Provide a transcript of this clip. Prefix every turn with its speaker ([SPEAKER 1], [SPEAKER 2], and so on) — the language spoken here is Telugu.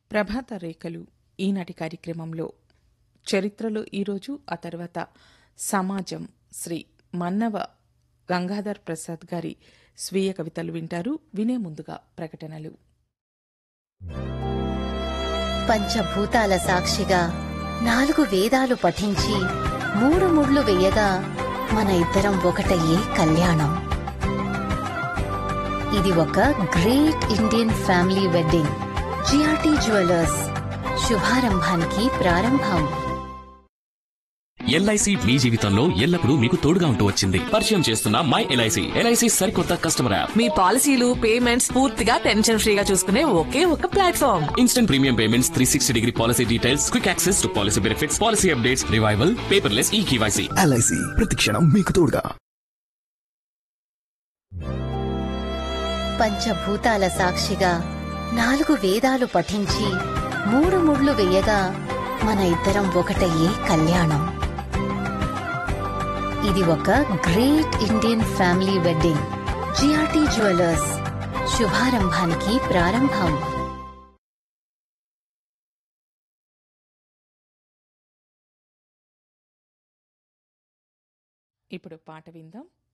[SPEAKER 1] ప్రభాత రేఖలు ఈనాటి కార్యక్రమంలో చరిత్రలో ఈరోజు ఆ తర్వాత సమాజం శ్రీ మన్నవ గంగాధర్ ప్రసాద్ గారి స్వీయ కవితలు వింటారు వినే ముందుగా ప్రకటనలు
[SPEAKER 2] పంచభూతాల సాక్షిగా నాలుగు వేదాలు పఠించి మూడు ముళ్ళు వేయగా మన ఇద్దరం ఒకటయ్యే కళ్యాణం ఇది ఒక great Indian family wedding GRT jewellers శుభారంభానికి ప్రారంభం
[SPEAKER 3] ఎల్ఐసి మీ జీవితంలో ఎల్లప్పుడూ మీకు తోడుగా ఉంటూ వచ్చింది పరిచయం చేస్తున్న మై ఎల్ఐసి ఎల్ఐసి సరికొత్త కస్టమర్ యాప్
[SPEAKER 4] మీ పాలసీలు పేమెంట్స్ పూర్తిగా టెన్షన్ ఫ్రీగా చూసుకునే ఒకే ఒక platform
[SPEAKER 3] instant premium payments three sixty degree policy details quick access to policy benefits policy updates revival paperless e KYC
[SPEAKER 5] LIC ప్రతిక్షణం మీకు తోడుగా
[SPEAKER 2] పంచభూతాల సాక్షిగా నాలుగు వేదాలు పఠించి మూడు ముళ్ళు వేయగా మన ఇద్దరం ఒకటయ్యే కళ్యాణం ఇది ఒక great Indian family wedding GRT jewellers శుభారంభానికి ప్రారంభం
[SPEAKER 1] ఇప్పుడు పాట విందాం